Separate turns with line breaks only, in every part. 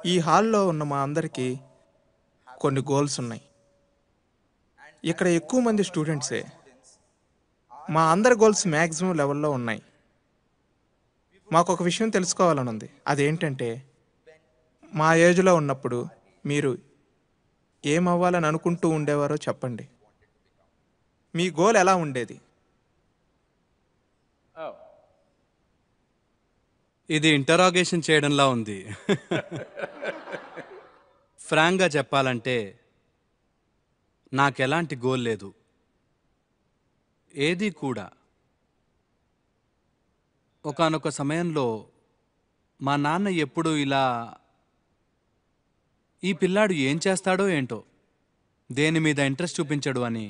ఈ హాల్లో ఉన్న మా అందరికీ కొన్ని గోల్స్ ఉన్నాయి ఇక్కడ ఎక్కువ మంది స్టూడెంట్సే మా అందరి గోల్స్ మ్యాక్సిమం లెవెల్లో ఉన్నాయి మాకు ఒక విషయం తెలుసుకోవాలని ఉంది అదేంటంటే మా ఏజ్లో ఉన్నప్పుడు మీరు ఏమవ్వాలని అనుకుంటూ ఉండేవారో చెప్పండి మీ గోల్ ఎలా ఉండేది
ఇది ఇంటరాగేషన్ చేయడంలా ఉంది ఫ్రాంక్గా చెప్పాలంటే నాకెలాంటి గోల్ లేదు ఏది కూడా ఒకానొక సమయంలో మా నాన్న ఎప్పుడు ఇలా ఈ పిల్లాడు ఏం చేస్తాడో ఏంటో దేని మీద ఇంట్రెస్ట్ చూపించడు అని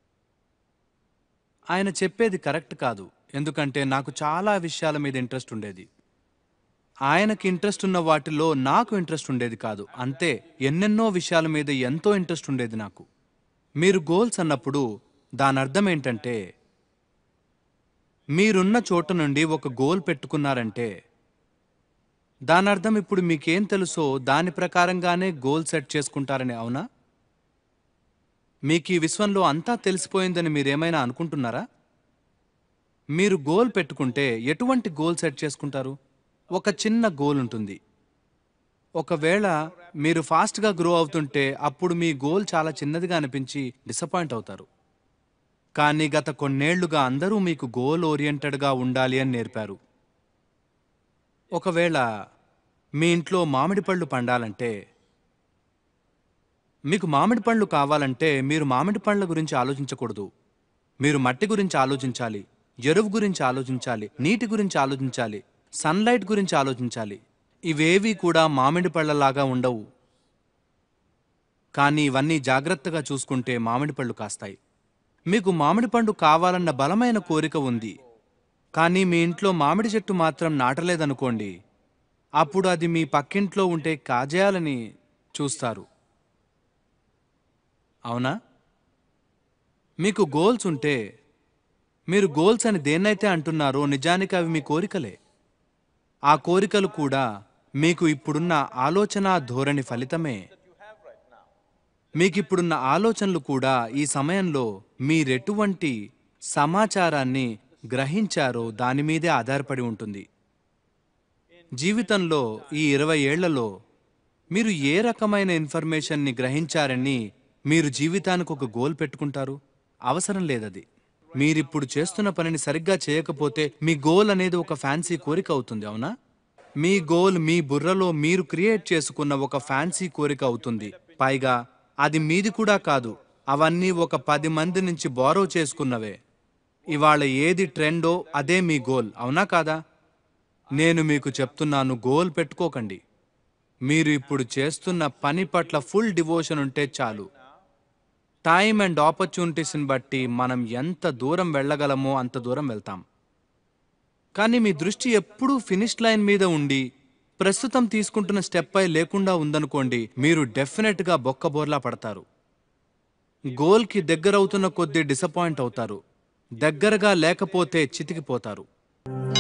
ఆయన చెప్పేది కరెక్ట్ కాదు ఎందుకంటే నాకు చాలా విషయాల మీద ఇంట్రెస్ట్ ఉండేది ఆయనకి ఇంట్రెస్ట్ ఉన్న వాటిలో నాకు ఇంట్రెస్ట్ ఉండేది కాదు అంతే ఎన్నెన్నో విషయాల మీద ఎంతో ఇంట్రెస్ట్ ఉండేది నాకు మీరు గోల్స్ అన్నప్పుడు దాని అర్థం ఏంటంటే మీరున్న చోట నుండి ఒక గోల్ పెట్టుకున్నారంటే దాని అర్థం ఇప్పుడు మీకేం తెలుసో దాని ప్రకారంగానే గోల్ సెట్ చేసుకుంటారని అవునా మీకు ఈ విశ్వంలో అంతా తెలిసిపోయిందని మీరేమైనా అనుకుంటున్నారా మీరు గోల్ పెట్టుకుంటే ఎటువంటి గోల్ సెట్ చేసుకుంటారు ఒక చిన్న గోల్ ఉంటుంది ఒకవేళ మీరు ఫాస్ట్గా గ్రో అవుతుంటే అప్పుడు మీ గోల్ చాలా చిన్నదిగా అనిపించి డిసప్పాయింట్ అవుతారు కానీ గత కొన్నేళ్లుగా అందరూ మీకు గోల్ ఓరియంటెడ్గా ఉండాలి అని నేర్పారు ఒకవేళ మీ ఇంట్లో మామిడి పళ్ళు పండాలంటే మీకు మామిడి పండ్లు కావాలంటే మీరు మామిడి పండ్ల గురించి ఆలోచించకూడదు మీరు మట్టి గురించి ఆలోచించాలి ఎరువు గురించి ఆలోచించాలి నీటి గురించి ఆలోచించాలి సన్లైట్ గురించి ఆలోచించాలి ఇవేవి కూడా మామిడి పళ్ళలాగా ఉండవు కానీ ఇవన్నీ జాగ్రత్తగా చూసుకుంటే మామిడి పళ్ళు కాస్తాయి మీకు మామిడి పండు కావాలన్న బలమైన కోరిక ఉంది కానీ మీ ఇంట్లో మామిడి చెట్టు మాత్రం నాటలేదనుకోండి అప్పుడు అది మీ పక్కింట్లో ఉంటే కాజేయాలని చూస్తారు అవునా మీకు గోల్స్ ఉంటే మీరు గోల్స్ అని దేన్నైతే అంటున్నారో నిజానికి అవి మీ కోరికలే ఆ కోరికలు కూడా మీకు ఇప్పుడున్న ఆలోచన ధోరణి ఫలితమే మీకిప్పుడున్న ఆలోచనలు కూడా ఈ సమయంలో మీరెటువంటి సమాచారాన్ని గ్రహించారో దాని మీదే ఆధారపడి ఉంటుంది జీవితంలో ఈ ఇరవై ఏళ్లలో మీరు ఏ రకమైన ఇన్ఫర్మేషన్ని గ్రహించారని మీరు జీవితానికి ఒక గోల్ పెట్టుకుంటారు అవసరం లేదది మీరిప్పుడు చేస్తున్న పనిని సరిగ్గా చేయకపోతే మీ గోల్ అనేది ఒక ఫ్యాన్సీ కోరిక అవుతుంది అవునా మీ గోల్ మీ బుర్రలో మీరు క్రియేట్ చేసుకున్న ఒక ఫ్యాన్సీ కోరిక అవుతుంది పైగా అది మీది కూడా కాదు అవన్నీ ఒక పది మంది నుంచి బారో చేసుకున్నవే ఇవాళ ఏది ట్రెండో అదే మీ గోల్ అవునా కాదా నేను మీకు చెప్తున్నాను గోల్ పెట్టుకోకండి మీరు ఇప్పుడు చేస్తున్న పని పట్ల ఫుల్ డివోషన్ ఉంటే చాలు టైం అండ్ ఆపర్చునిటీస్ని బట్టి మనం ఎంత దూరం వెళ్ళగలమో అంత దూరం వెళ్తాం కానీ మీ దృష్టి ఎప్పుడూ ఫినిష్ లైన్ మీద ఉండి ప్రస్తుతం తీసుకుంటున్న స్టెప్ పై లేకుండా ఉందనుకోండి మీరు డెఫినెట్గా బొక్కబోర్లా పడతారు గోల్కి దగ్గరవుతున్న కొద్దీ డిసప్పాయింట్ అవుతారు దగ్గరగా లేకపోతే చితికిపోతారు